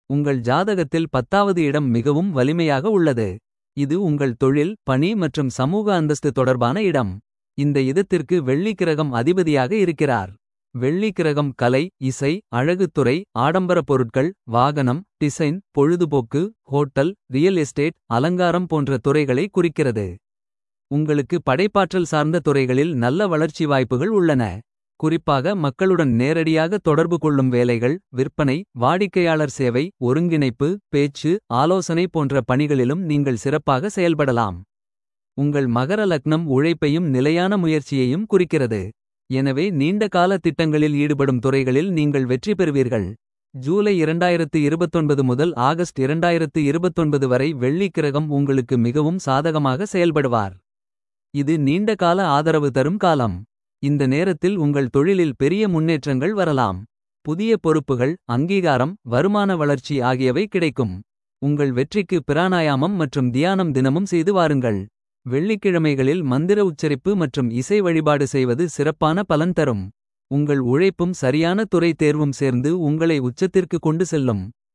உங்கள் ஜாதகத்தில் பத்தாவது இடம் மிகவும் வலிமையாக உள்ளது. இது உங்கள் தொழில் பணி மற்றும் சமூக அந்தஸ்து தொடர்பான இடம். இந்த இதத்திற்கு வெள்ளி கிரகம் அதிபதியாக இருக்கிறார். வெள்ளி கிரகம் கலை இசை அழகுத்துறை ஆடம்பர பொருட்கள் வாகனம் டிசைன் பொழுதுபோக்கு ஹோட்டல் ரியல் எஸ்டேட் அலங்காரம் போன்ற துறைகளை குறிக்கிறது. உங்களுக்கு படைப்பாற்றல் சார்ந்த துறைகளில் நல்ல வளர்ச்சி வாய்ப்புகள் உள்ளன. குறிப்பாக மக்களுடன் நேரடியாக தொடர்பு கொள்ளும் வேலைகள் விற்பனை வாடிக்கையாளர் சேவை ஒருங்கிணைப்பு பேச்சு ஆலோசனை போன்ற பணிகளிலும் நீங்கள் சிறப்பாக செயல்படலாம். உங்கள் மகர லக்னம் உழைப்பையும் நிலையான முயற்சியையும் குறிக்கிறது. எனவே நீண்ட கால திட்டங்களில் ஈடுபடும் துறைகளில் நீங்கள் வெற்றி பெறுவீர்கள். ஜூலை 2029 முதல் ஆகஸ்ட் 2029 வரை வெள்ளி கிரகம் உங்களுக்கு மிகவும் சாதகமாக செயல்படுவார். இது நீண்ட கால ஆதரவு தரும் காலம். இந்த நேரத்தில் உங்கள் தொழிலில் பெரிய முன்னேற்றங்கள் வரலாம். புதிய பொறுப்புகள் அங்கீகாரம் வருமான வளர்ச்சி ஆகியவை கிடைக்கும். உங்கள் வெற்றிக்கு பிராணாயாமம் மற்றும் தியானம் தினமும் செய்து வாருங்கள். வெள்ளிக்கிழமைகளில் மந்திர உச்சரிப்பு மற்றும் இசை வழிபாடு செய்வது சிறப்பான பலன் தரும். உங்கள் உழைப்பும் சரியான துறை தேர்வும் சேர்ந்து உங்களை உச்சத்திற்கு கொண்டு செல்லும்.